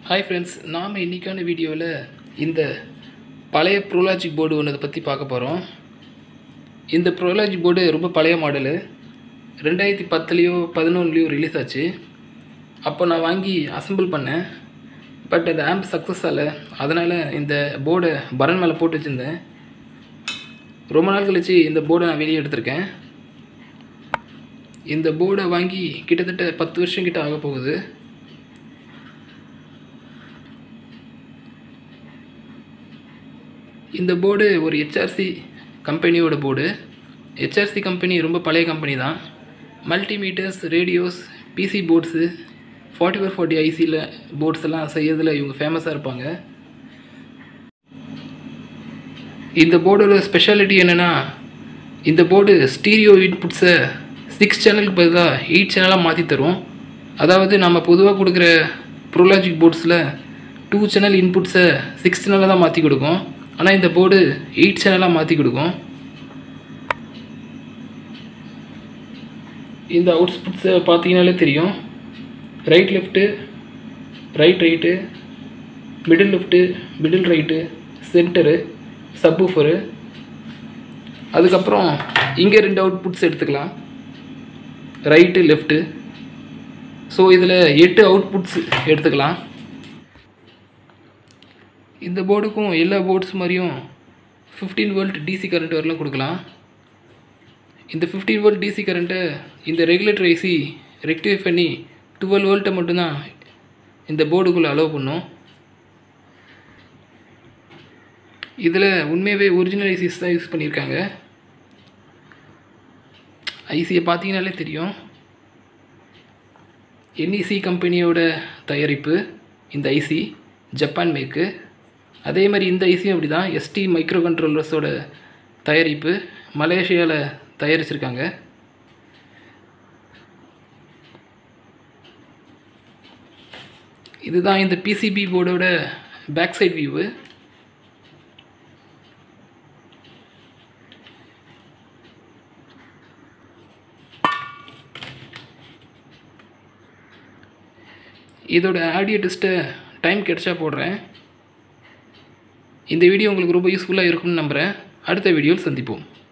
hi friends நாம் இன்றைக்கான வீடியோவில் இந்த பழைய ப்ரோலாஜிக் போர்டு ஒன்றதை பற்றி பார்க்க போகிறோம் இந்த ப்ரோலாஜிக் போர்டு ரொம்ப பழைய மாடலு ரெண்டாயிரத்தி பத்துலேயோ பதினொன்றுலேயோ ரிலீஸ் ஆச்சு அப்போ நான் வாங்கி அசெம்பிள் பண்ணேன் பட் அது ஆம்ப் சக்ஸஸ் ஆகலை அதனால் இந்த போர்டை பரன் மேலே போட்டு வச்சுருந்தேன் ரொம்ப நாள் கழிச்சு இந்த போர்டை நான் வெளியே எடுத்திருக்கேன் இந்த போர்டை வாங்கி கிட்டத்தட்ட பத்து வருஷம் கிட்ட ஆக போகுது இந்த போர்டு ஒரு ஹெச்ஆர்சி கம்பெனியோட போர்டு ஹெச்ஆர்சி கம்பெனி ரொம்ப பழைய கம்பெனி தான் multimeters radios PC boards forty four forty ஐசியில் போர்ட்ஸ் எல்லாம் செய்யறதுல இவங்க ஃபேமஸாக இருப்பாங்க இந்த போர்டோட ஸ்பெஷாலிட்டி என்னென்னா இந்த போர்டு ஸ்டீரியோ இன்புட்ஸை சிக்ஸ் சேனலுக்கு பதிலாக எயிட் சேனலாக மாற்றி தரும் அதாவது நம்ம பொதுவாக கொடுக்குற ப்ரோலாஜிக் போர்ட்ஸில் டூ சேனல் இன்புட்ஸை சிக்ஸ் சேனலாக தான் மாற்றி கொடுக்கும் ஆனால் இந்த போர்டு எயிட் சேனலாக மாற்றி கொடுக்கும் இந்த அவுட்புட்ஸை பார்த்தீங்கனாலே தெரியும் right left right right middle left middle right centre subwoofer அதுக்கப்புறம் இங்கே ரெண்டு அவுட்புட்ஸ் எடுத்துக்கலாம் ரைட்டு லெஃப்ட்டு ஸோ இதில் எட்டு அவுட்புட்ஸ் எடுத்துக்கலாம் இந்த போர்டுக்கும் எல்லா போர்ட்ஸ் மாதிரியும் ஃபிஃப்டீன் வோல்ட் டிசி கரண்ட் வரலாம் கொடுக்கலாம் இந்த ஃபிஃப்டீன் வோல்ட் டிசி கரண்ட்டை இந்த ரெகுலேட்டர் ஐசி ரெக்டிஃபை பண்ணி டுவெல் வோல்ட்டை மட்டும்தான் இந்த போர்டுக்குள்ளே அலோவ் பண்ணும் இதில் உண்மையாகவே ஒரிஜினல் ஐசிஸ் தான் யூஸ் பண்ணியிருக்காங்க ஐசியை பார்த்தீங்கனாலே தெரியும் என்இசி கம்பெனியோட தயாரிப்பு இந்த ஐசி ஜப்பான் மேக்கு அதே மாதிரி இந்த ஐசியும் அப்படி தான் எஸ்டி மைக்ரோ கண்ட்ரோலர்ஸோட தயாரிப்பு மலேசியாவில் தயாரிச்சிருக்காங்க இதுதான் இந்த பிசிபி போர்டோட பேக் சைட் வியூவு இதோட ஆடியோ டெஸ்ட்டை டைம் கிடைச்சா போடுறேன் இந்த வீடியோ உங்களுக்கு ரொம்ப யூஸ்ஃபுல்லாக இருக்கும்னு நம்புகிறேன் அடுத்த வீடியோவில் சந்திப்போம்